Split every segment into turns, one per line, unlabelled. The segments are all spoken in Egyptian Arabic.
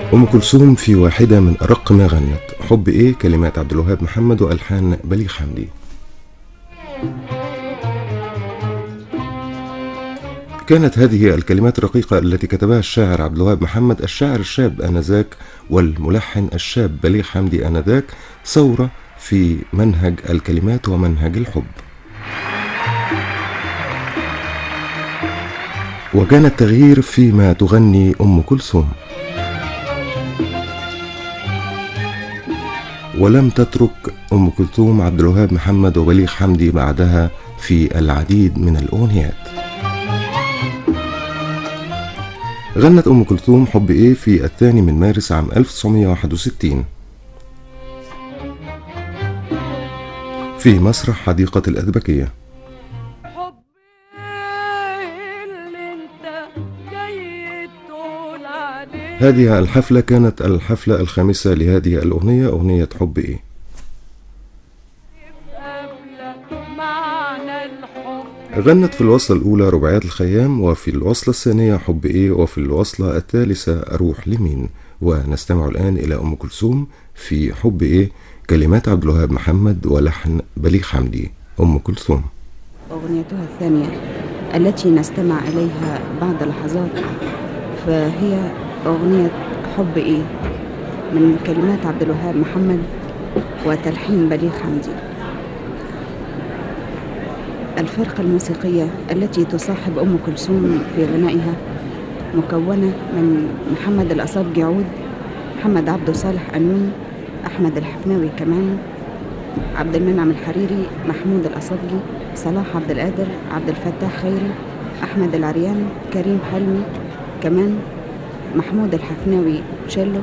أم كلثوم في واحدة من أرق ما غنت حب إيه كلمات عبد الوهاب محمد وألحان بليغ حمدي كانت هذه الكلمات الرقيقة التي كتبها الشاعر عبد الوهاب محمد الشاعر الشاب آنذاك والملحن الشاب بليغ حمدي آنذاك ثورة في منهج الكلمات ومنهج الحب وكان التغيير فيما تغني أم كلثوم ولم تترك أم كلثوم عبد الوهاب محمد وبليغ حمدي بعدها في العديد من الأغنيات غنت أم كلثوم حب إيه في الثاني من مارس عام 1961 في مسرح حديقة الأذبكية
حب اللي انت جاي تقول عليه
هذه الحفلة كانت الحفلة الخامسة لهذه الأغنية أغنية حب إيه
قبلك معنى الحب
غنت في الوصلة الأولى رباعيات الخيام وفي الوصلة الثانية حب إيه وفي الوصلة الثالثة أروح لمين ونستمع الآن إلى أم كلثوم في حب إيه كلمات عبد الوهاب محمد ولحن بليغ حمدي أم كلثوم
أغنيتها الثانية التي نستمع إليها بعد لحظات فهي أغنية حب إيه من كلمات عبد الوهاب محمد وتلحين بليغ حمدي الفرقة الموسيقية التي تصاحب أم كلثوم في غنائها مكونة من محمد الأصابجي عود محمد عبده صالح أنون أحمد الحفناوي كمان عبد المنعم الحريري محمود الأصبجي صلاح عبد القادر عبد الفتاح خيري أحمد العريان كريم حلمي كمان محمود الحفناوي تشيلو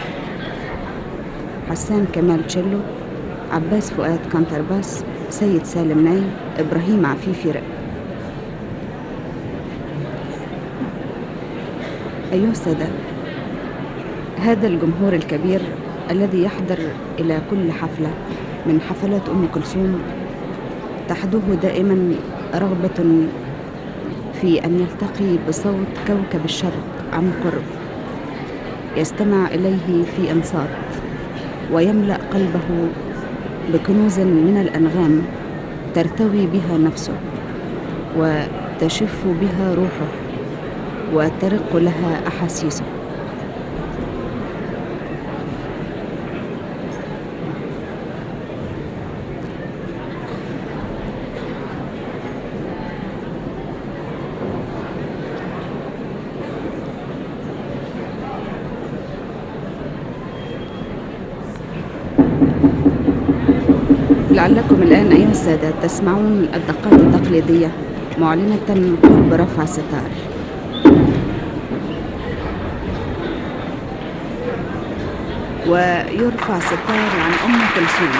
حسان كمال تشيلو عباس فؤاد كونترباس سيد سالم ناي إبراهيم عفيفي رق أيها السادة هذا الجمهور الكبير الذي يحضر إلى كل حفلة من حفلات أم كلثوم تحدوه دائما رغبة في أن يلتقي بصوت كوكب الشرق عن قرب يستمع إليه في إنصات ويملأ قلبه بكنوز من الأنغام ترتوي بها نفسه وتشف بها روحه وترق لها أحاسيسه لعلكم الآن أيها السادة تسمعون الدقات التقليدية معلنة قرب رفع ستار ويرفع ستار عن أم كلثوم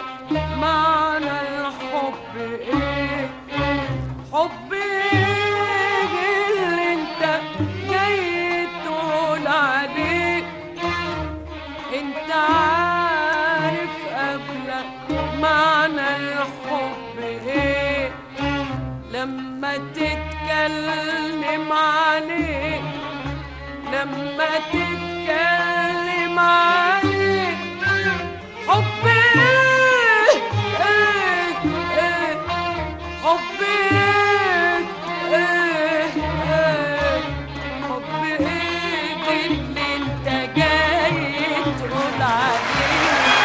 معنى الحب ايه حب ايه اللي انت جاي تقول عليه انت عارف قبلك معنى الحب ايه لما تتكلم عليه لما تتكلم عليه حب ايه ايه ايه حب ايه ايه ايه حب ايه اللي انت جاي تقول عليه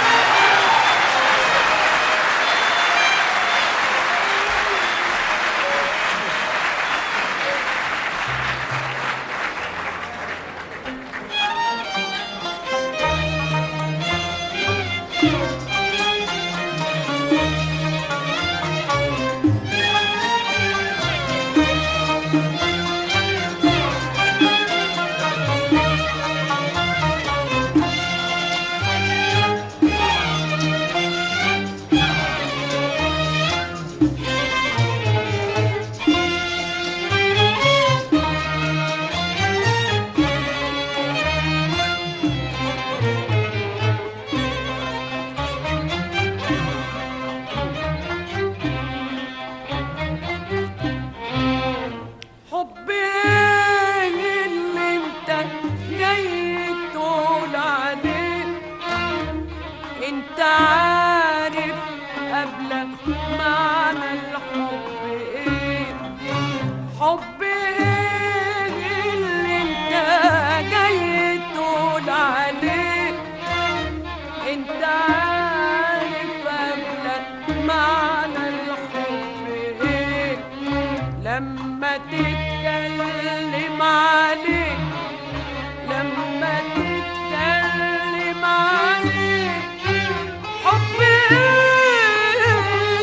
حب ايه اللي انت جاي تقول عليه انت عارف قبل معنى الحب ايه حب ايه اللي انت جاي تقول عليه انت عارف قبل معنى الحب ايه لما تتكلم عليه لما تتكلم عليه حب ايه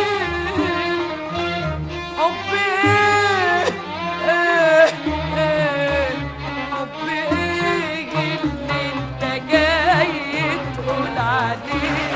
حب ايه ايه ايه حب ايه اللي انت جاي تقول عليه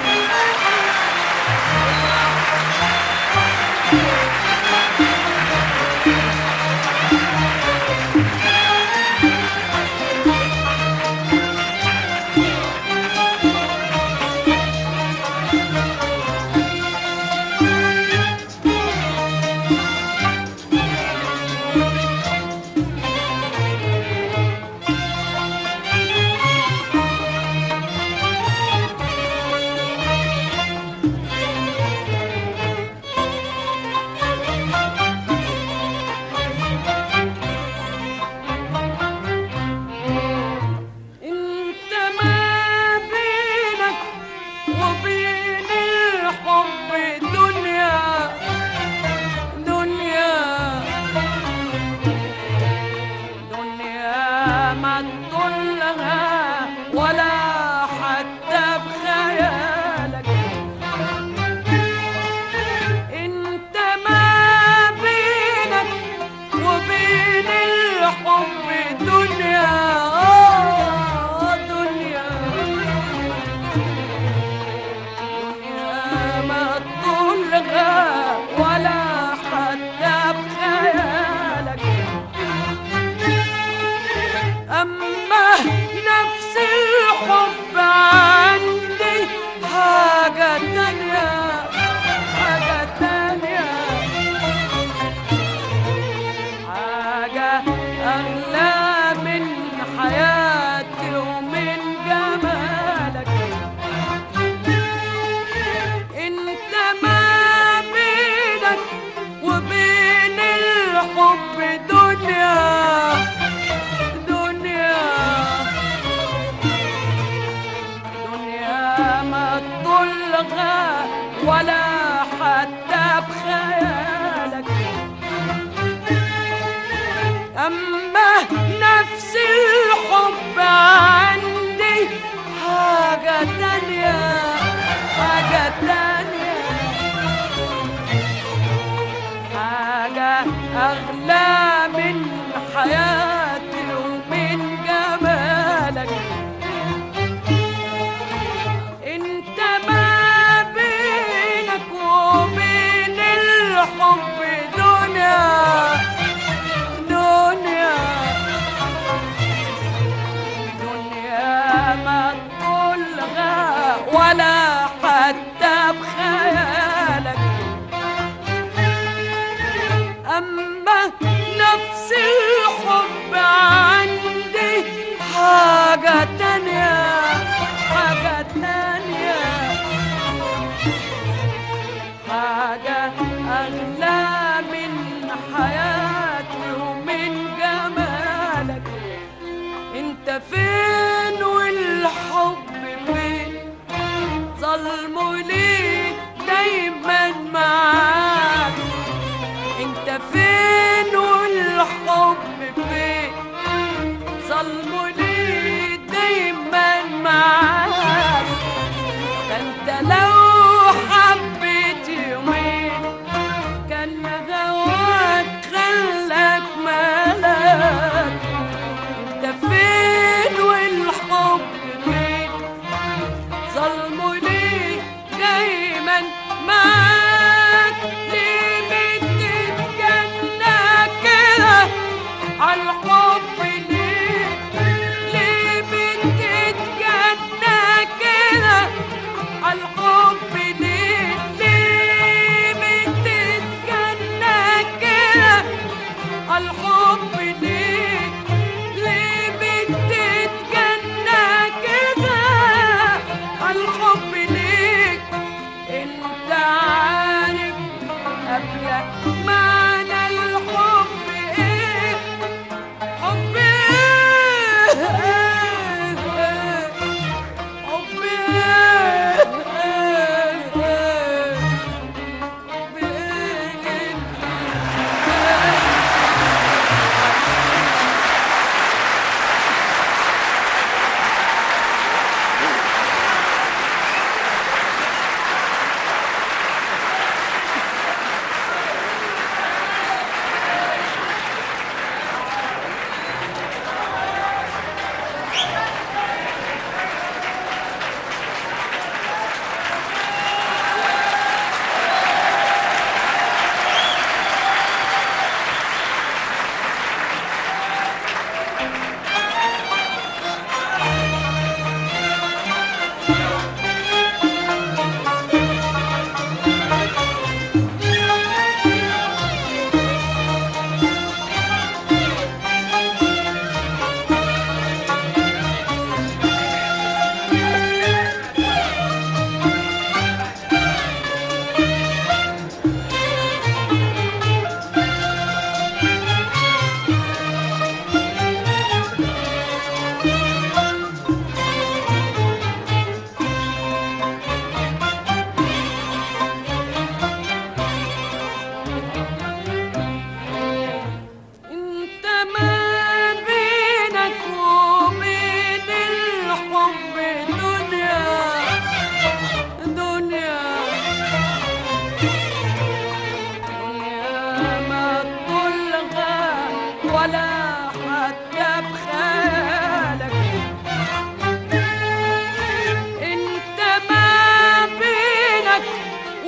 انت ما بينك وبين الحب دنيا دنيا دنيا ما تطلها ولا حتى بخيالك انت ما بينك وبين الحب دنيا آه، دنيا دنيا ما تطولها ولا حتى بخيالك أما نفس الحب عندي حاجة تانية حاجة تانية حاجة أغلى من حياتي ومن جمالك انت ما بينك وبين الحب دنيا دنيا دنيا ما تطلغى ولا حتى بخيالك أما نفس الحب عندي حاجة تانية حاجة تانية حاجة أغلى من حياتي ومن جمالك انت ما بين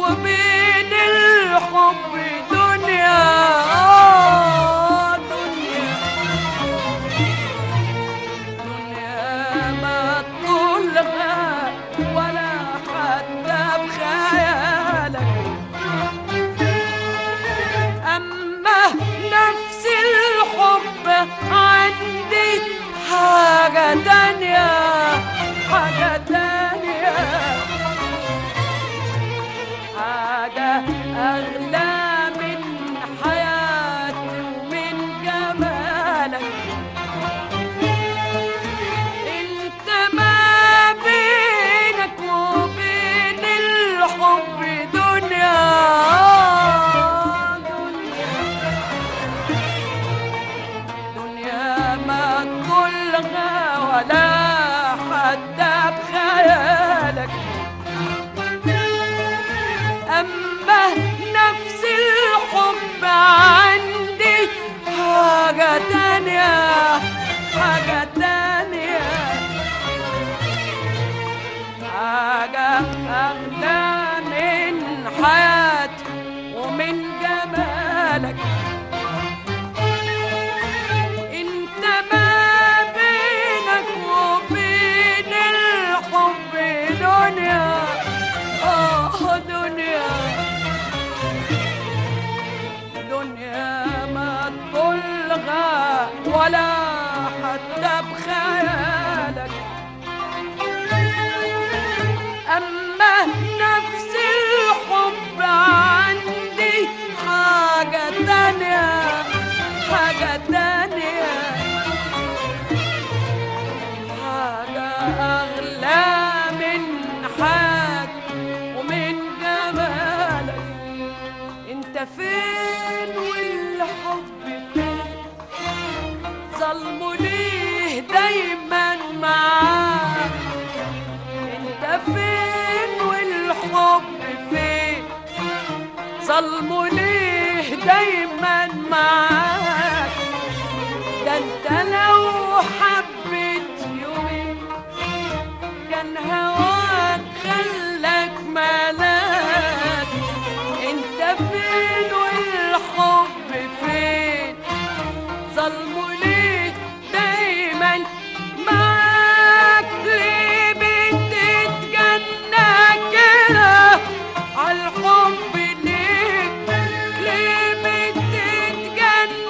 وبين الحب دنيا آه دنيا دنيا ما تطولها ولا حتى بخيالك أما نفس الحب عندي حاجة تانية حاجة تانية حاجة أغلى من حياتي ومن جمالك انت ما بينك وبين الحب دنيا دنيا ما تطلها ولا حتى بخيالك أما نفس الحب عندي حاجة تانية حاجة تانية حاجة أغلى من حياتي ومن جمالك انت ما بينك وبين الحب دنيا اه دنيا دنيا ما تطلها ولا حتى بخيالك أما نفس الحب عندي حاجة تانية حاجة تانية حاجة أغلى من حياتي ومن جمالك انت فين والحب فين ظلمه ليه دايما معاك انت فين والحب فين ظلمه ليه دايما معاك ده انت لو حبيت يومين كان هواك خلك ملاك انت فين والحب فين ظلمه ليه دايما معاك ليه بتتجنى كده عالحب ليه ليه بتتجنى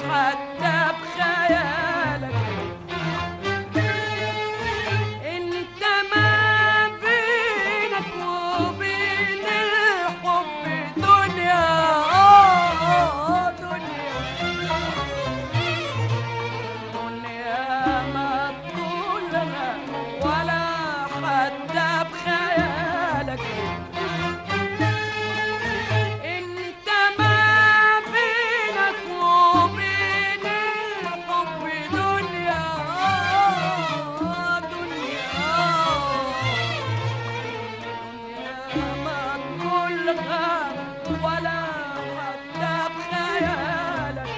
حتى بخيالك انت ما بينك وبين الحب دنيا آه، دنيا دنيا ما تطولها ولا حتى بخيالك انت ما بينك وبين الحب دنيا آه، دنيا دنيا ما تقولها ولا حتى بخيالك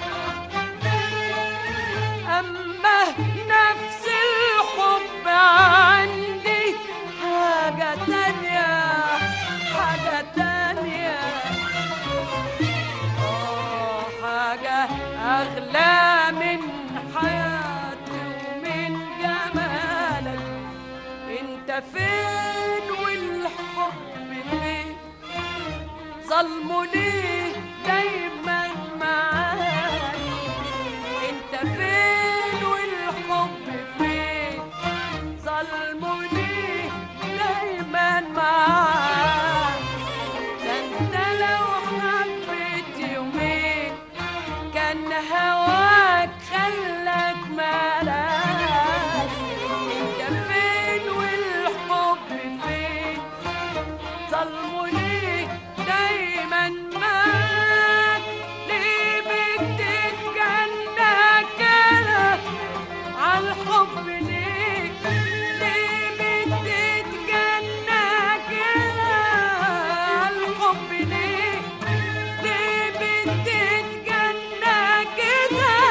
أما نفس الحب عندي حاجة تانية حاجة تانية آه حاجة أغلى من حياتي ومن جمالك انت فين والحب فين ظلمه ليه دايما معاك انت فين والحب فين ظلمه ليه دايما معاك ده انت لو حبيت يومين كان هواك خلك ملاك انت فين والحب فين ظلمه ليه دايما معاك ليه بتتجنى كده عالحب ليه ليه بتتجنى كده عالحب ليه ليه بتتجنى كده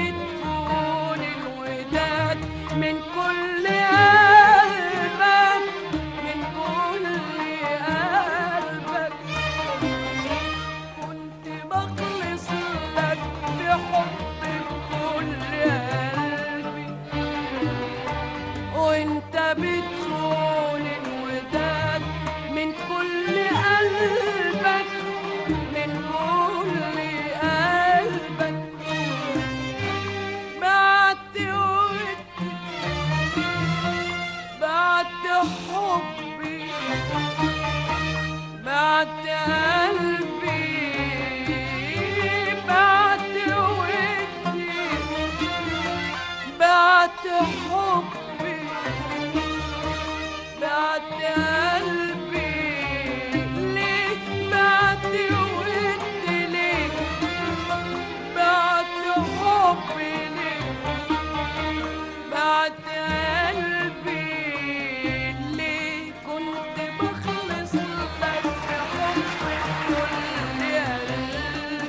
بتكون الوداد من كل قلبك من كل قلبك كنت بخلص لك بحب كل قلبي وانت بتخون الوداد من كل قلبك من كل قلبك بعت ودي بعت حبي بعت قلبي بعت ودي بعت حبي بعت قلبي ليه بعت ودي ليه بعت حبي ليه بعت قلبي ليه كنت بخلص لك بحب كل قلبي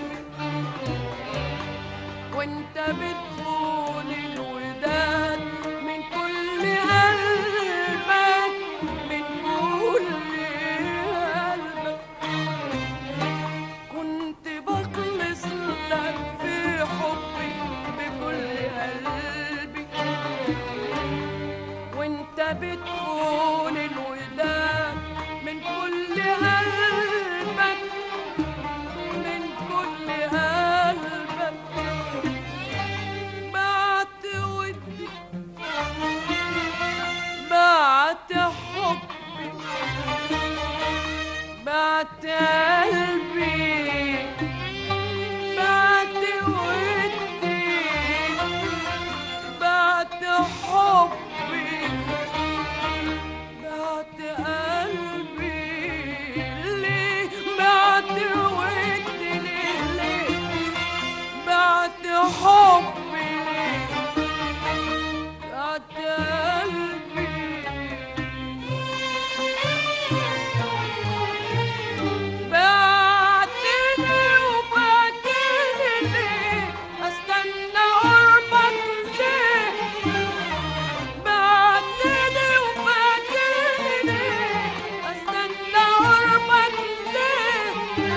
وانت بتخون الوداد من كل قلبك من كل قلبك كنت بخلص لك في حبي بكل قلبي وانت بتخون الوداد من كل قلبك من كل قلبك بعت ودي بعت حبي بعت قلبي بعت ودي بعت حبي بعت قلبي ليه بعت ودي ليه ليه بعت حبي ليه بعت قلبي بعتني وبعتني ليه استنى قربك ليه بعتني وبعتني ليه استنى قربك ليه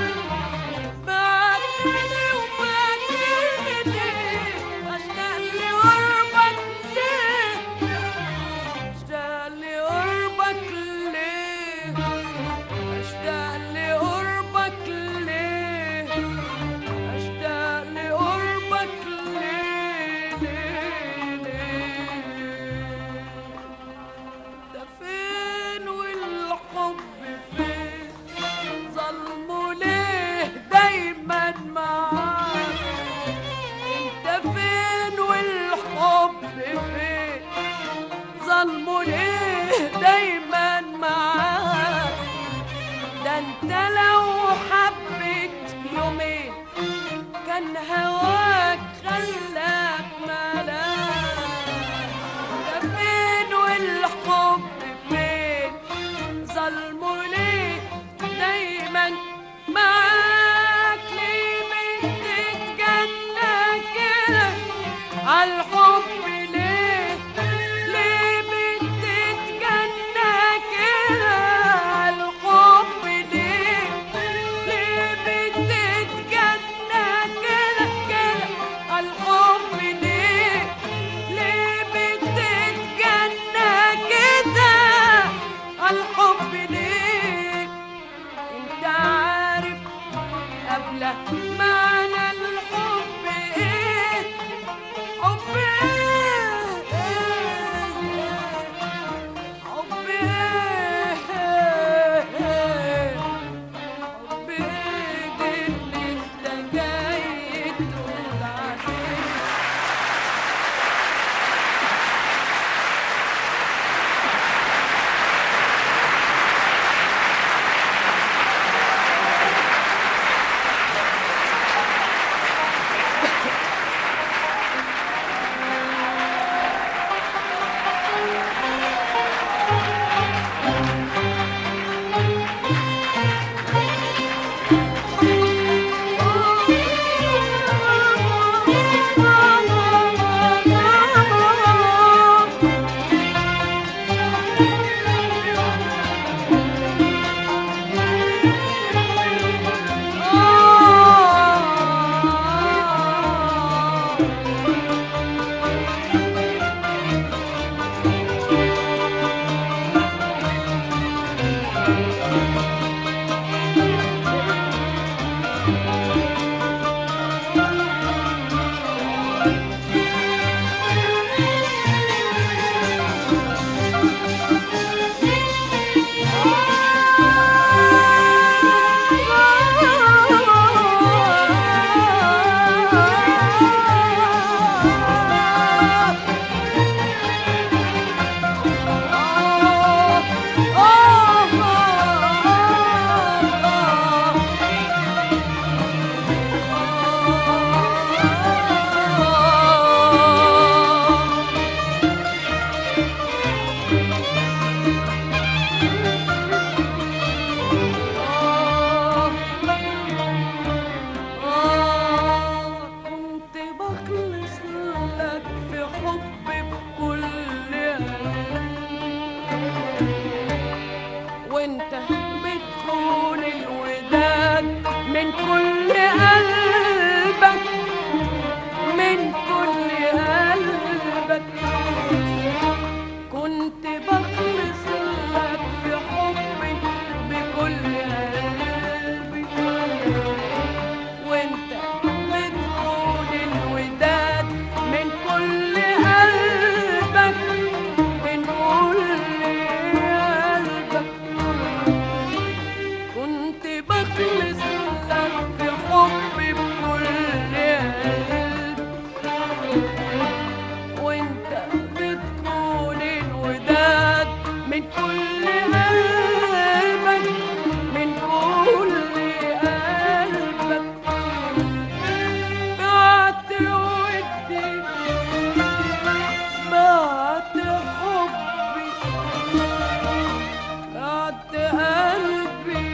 بعتني وبعتني ليه اشتاق لقربك ليه اشتاق لقربك ليه اشتاق لقربك ليه اشتاق لقربك ليه ليه ليه انت فين والحب فين ظلمه ليه دايما معاك انت فين والحب فين ظلمه ليه دايما معاك ده انت لو حبيت يومين كان هواك خلاك ملاك ده فين والحب فين ظلمه ليه دايما معاك ليه بتتجنى كده عالحب ليه ليه بتتجنى كده عالحب ليه ليه بتتجنى كده كده عالحب ليه ليه بتتجنى كده عالحب ليه انت عارف قبل معنى الحب ايه حب ايه كنت بخلص لك في حبي بكل قلب وانت بتخون الوداد من كل قلبك من كل قلبك كنت بخلص لك في حبي بكل قلبي وانت بتقول الوداد من كل قلبك من كل قلبك كنت بخلص لك في حبي بكل قلب وانت بتقول الوداد من كل قلبك من كل قلبك بعت ودي بعت حبي بعت قلبي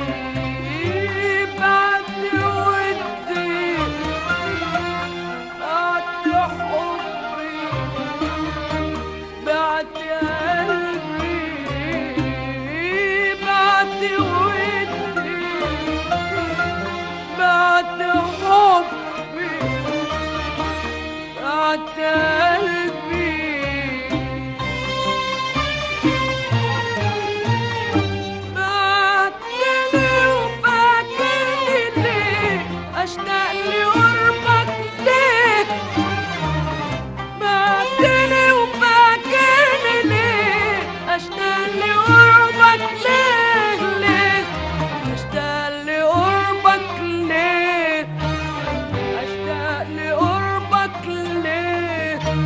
بعت ودي بعت حبي بعت قلبي بعت ودي بعت حبي بعت قلبي بعتلي وفاكرني ليه اشتاق لقربك ليه بعتلي وفاكرني ليه اشتاق لقربك ليه ليه اشتاق لقربك ليه اشتاق لقربك ليه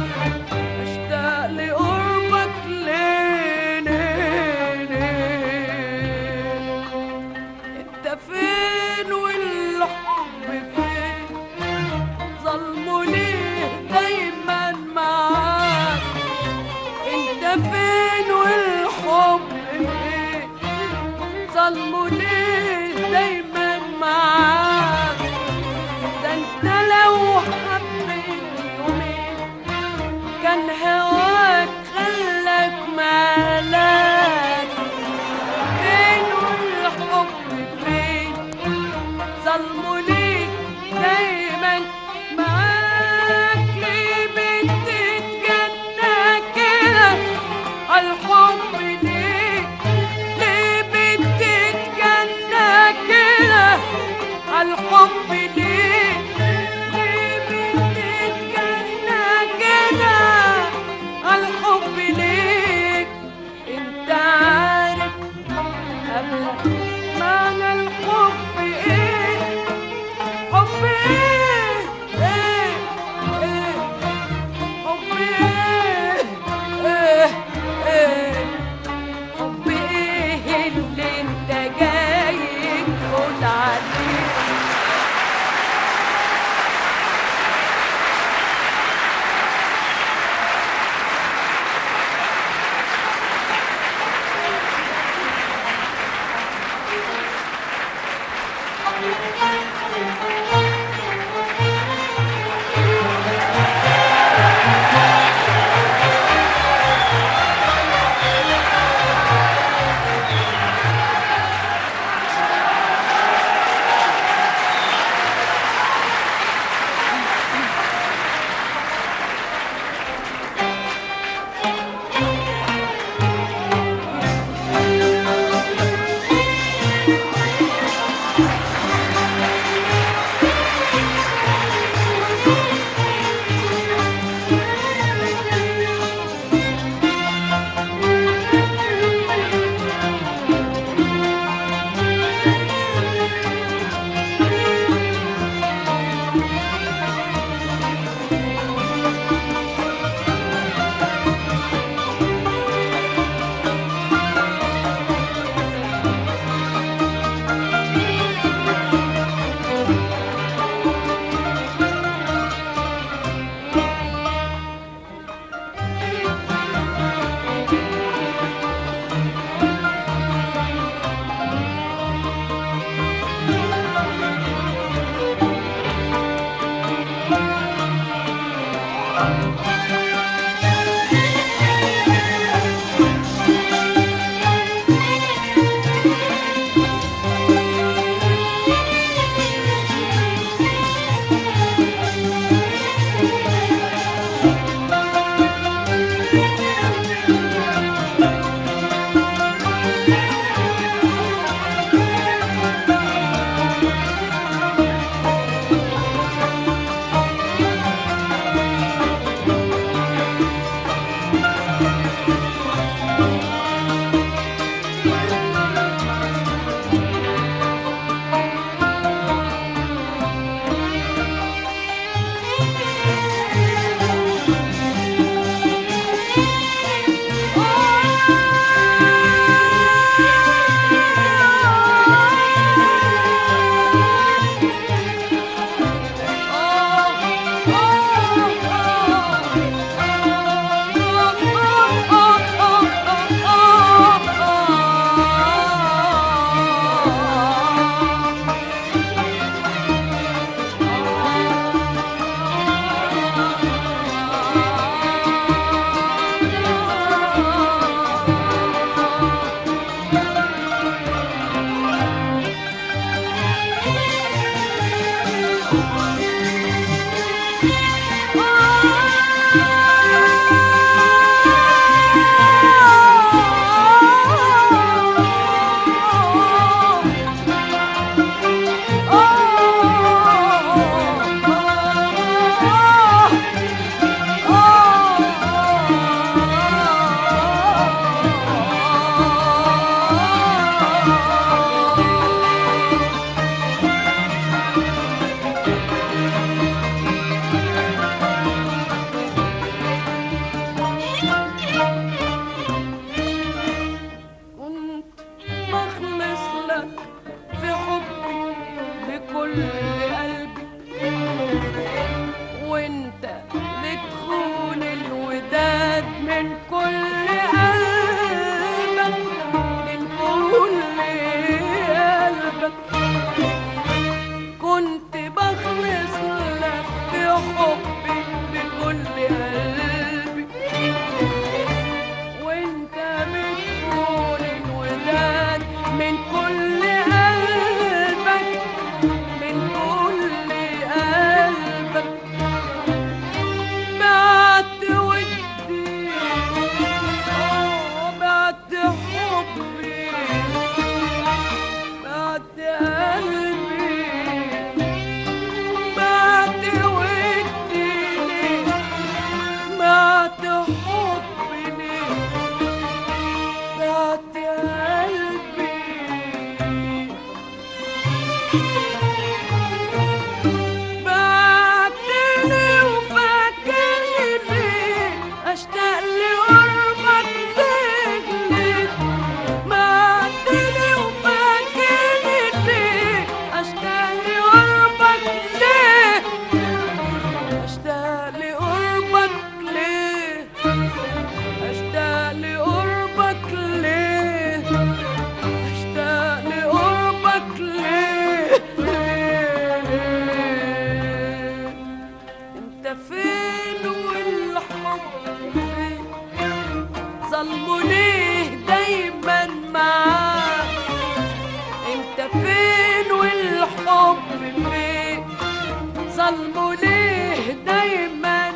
ظلمه ليه دايما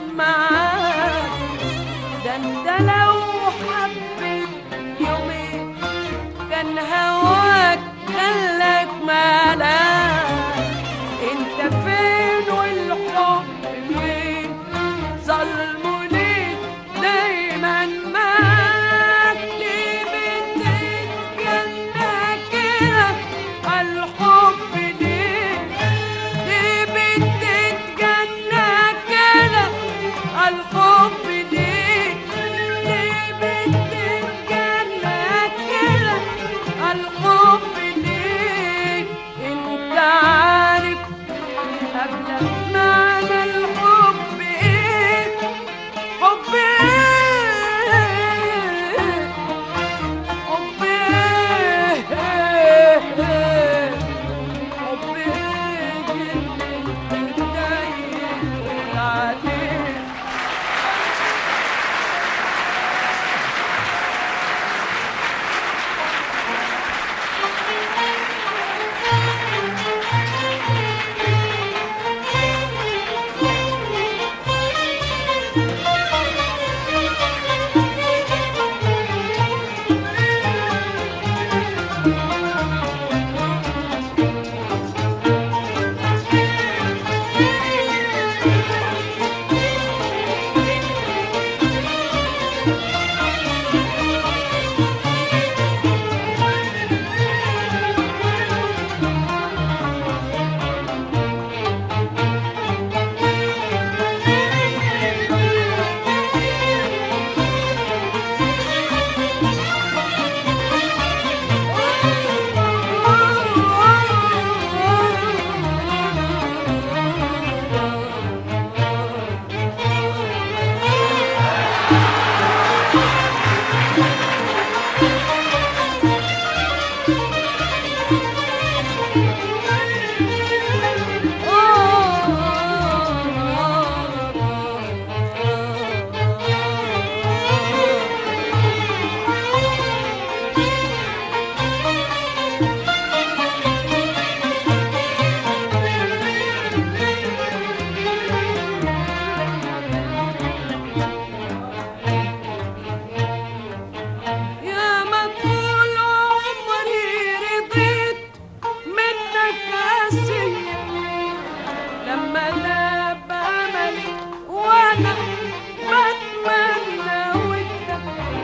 معاك ده انت لو حبيت يومين كان هواك خلاك ملاك انت فين والحب فين ظلمه ليه دايما معاك ليه بتتجنى كده عالحب ليه ليه بتتجنى كده عالحب ليه ليه بتتجنى كده عالحب ليه انت عارف قبل معنى الحب ايه يا ما طول عمري رضيت منك قاسية لما ناب أملي وأنا بتمنى ودك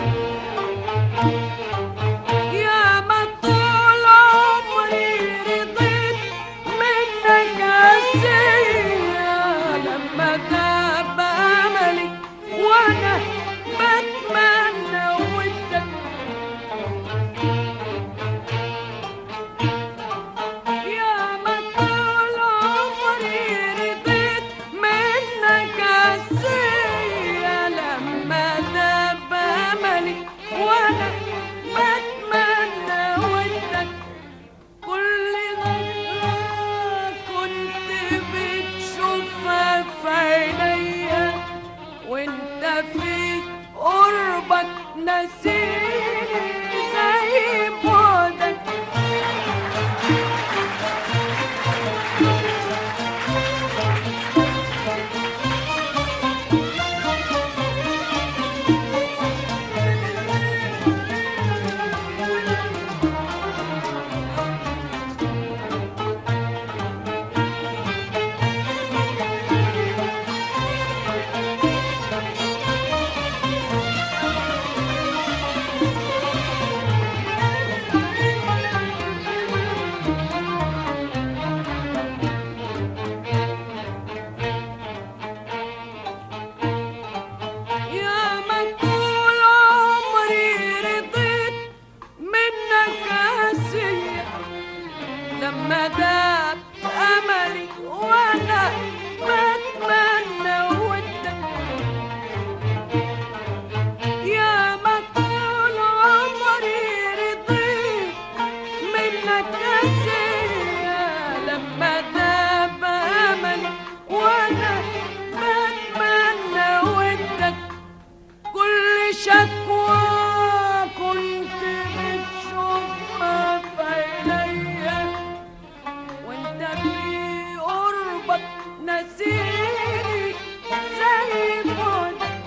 يا ما طول عمري رضيت منك قاسية لما ناب أملي وأنا بتمنى ودك يا ما طول عمري رضيت منك عسية لما داب أملي وأنا بتمنى ودك كل غرة كنت بتشوفها في عينيا وانت في قربك نسيني زي بعدك يا ما طول عمري رضيت منك قاسية لما داب أملي وأنا بتمنى ودك يا ما طول عمري رضيت منك قاسية لما داب أملي وأنا بتمنى ودك كل شكوى كنت بتشوفها في عينيا وانت في قربك نسيني زي بعدك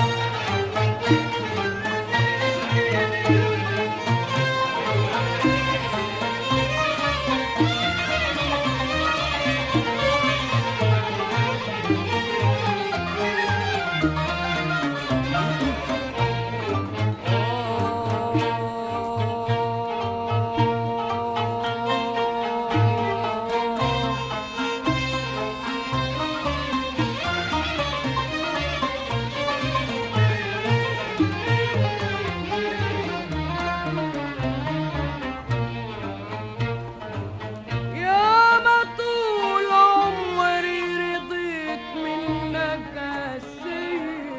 يا ما طول عمري رضيت منك قاسية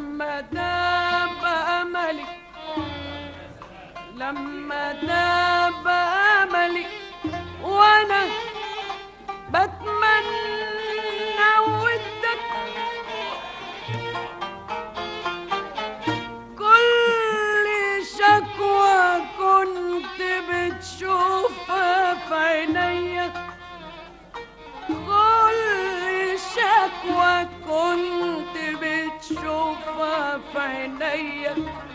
لما داب أملي لما داب أملي وأنا بتمنى ودك كل شكوى كنت بتشوفها في عينيا كل شكوى كنت بتشوفها في عينيا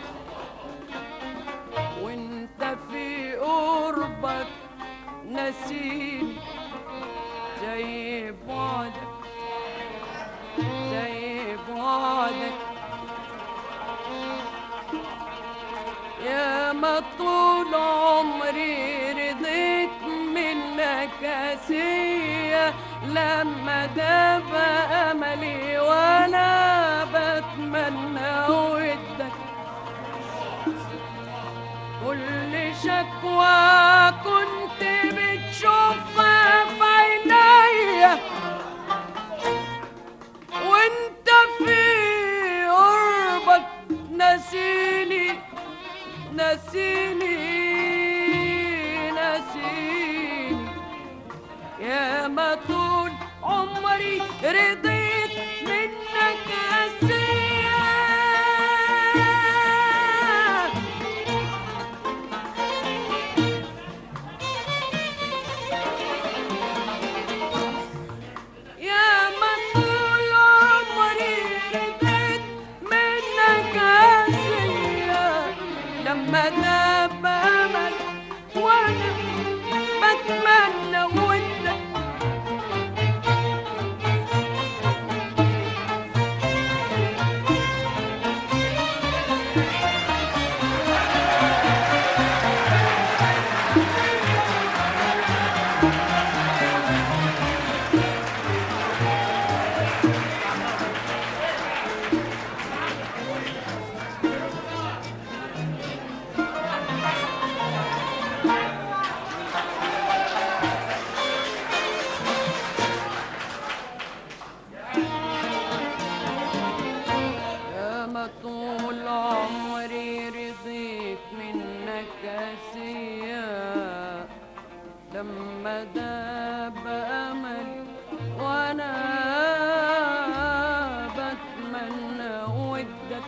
وانت في قربك نسيني زي بعدك زي بعدك يا ما طول عمري رضيت منك أسية لما داب أملي وأنا بتمنى ودك كل شكوى كنت بتشوفها في عينيا وانت في قربك نسيني نسيني نسيني يا ما طول عمري رضيت منك أسيا يا ما طول عمري رضيت منك أسيا لما داب أمل وأنا بتمنى ودك يا ما طول عمري رضيت منك أسيا لما داب أملي وأنا بتمنى ودك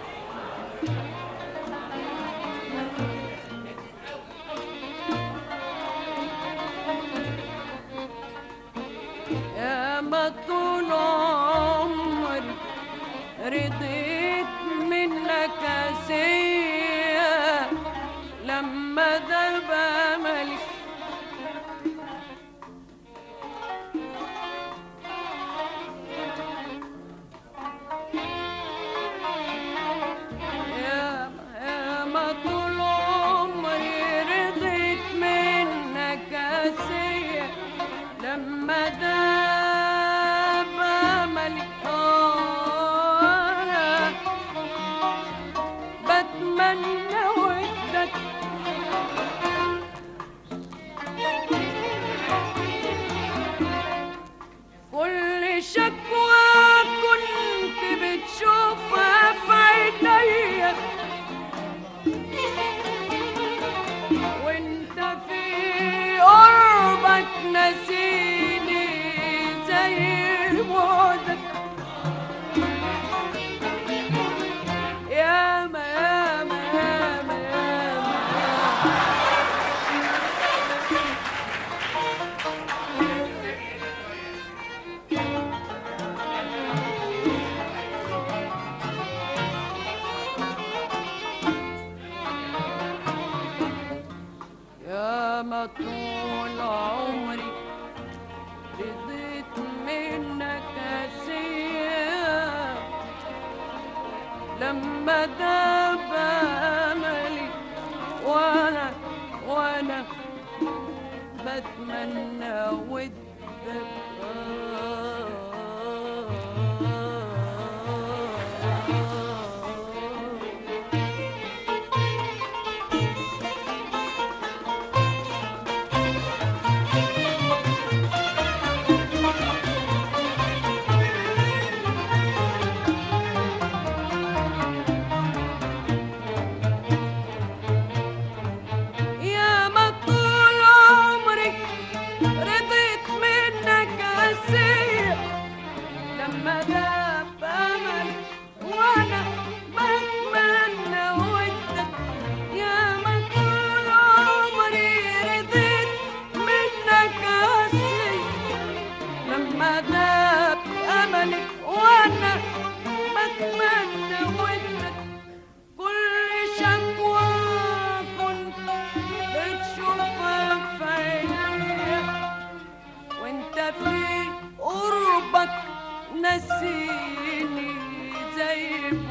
يا ما طول عمري رضيت منك أسيا لما ذهب أملي يا يا ما طول عمري رضيت منك أسيا لما داب أملي أنا بتمنى ودك كل شكوى كنت بتشوفها في عينيا وانت في قربك نسيني زي بعدك ياما ياما ياما ياما يا ما طول عمري رضيت منك أسيا لما داب أملي وأنا وأنا بتمنى ودك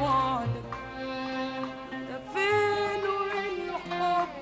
بعدك ده فين والحب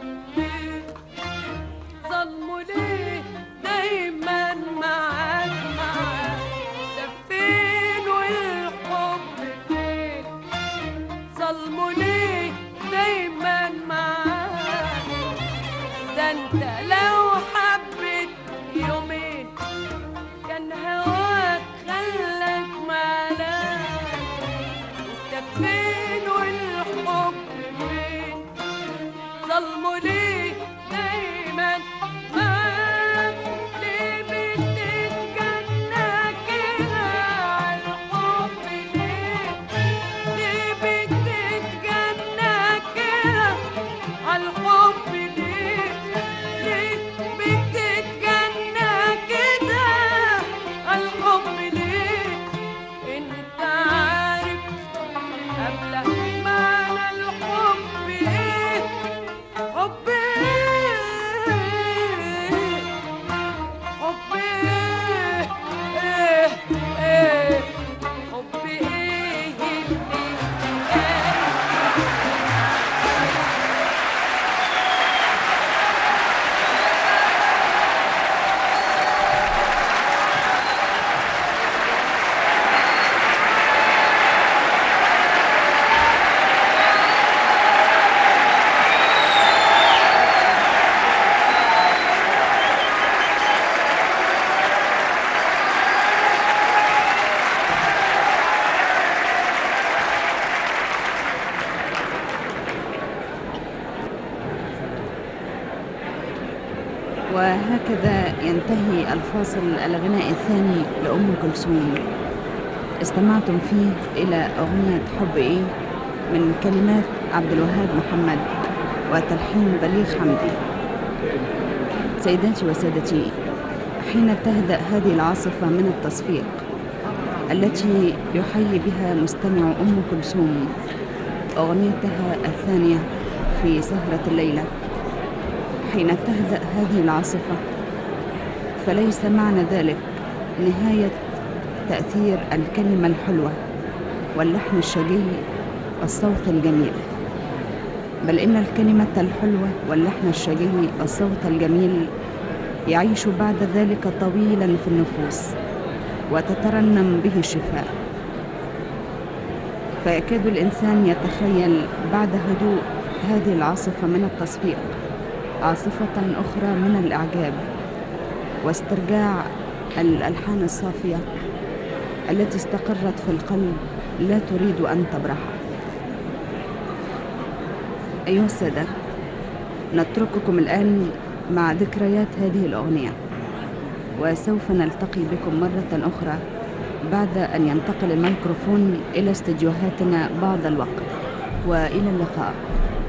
ظلمه ليه دايما معاك معاك ده فين والحب فين ظلمه ليه دايما معاك ده انت لو حبيت يومين كان هواك خلك ملاك انت فين والحب فين ظلمه ليه دايما معاك ليه بتتجنى كده عالحب ليه ليه بتتجنى كده عالحب ليه ليه بتتجنى كده عالحب ليه انت عارف قبل معنى الحب ايه حب ايه حب ايه ايه ايه حب ايه اللي كان
وهكذا ينتهي الفاصل الغناء الثاني لأم كلثوم استمعتم فيه إلى أغنية حب إيه من كلمات عبد الوهاب محمد وتلحين بليغ حمدي سيداتي وسادتي حين تهدأ هذه العاصفة من التصفيق التي يحيي بها مستمع أم كلثوم أغنيتها الثانية في سهرة الليلة حين تهدأ هذه العاصفة فليس معنى ذلك نهاية تأثير الكلمة الحلوة واللحن الشجي والصوت الجميل بل إن الكلمة الحلوة واللحن الشجي والصوت الجميل يعيش بعد ذلك طويلا في النفوس وتترنم به الشفاء فيكاد الإنسان يتخيل بعد هدوء هذه العاصفة من التصفيق عاصفة أخرى من الإعجاب واسترجاع الألحان الصافية التي استقرت في القلب لا تريد أن تبرح أيها السادة نترككم الآن مع ذكريات هذه الأغنية وسوف نلتقي بكم مرة أخرى بعد أن ينتقل الميكروفون إلى استديوهاتنا بعض الوقت وإلى اللقاء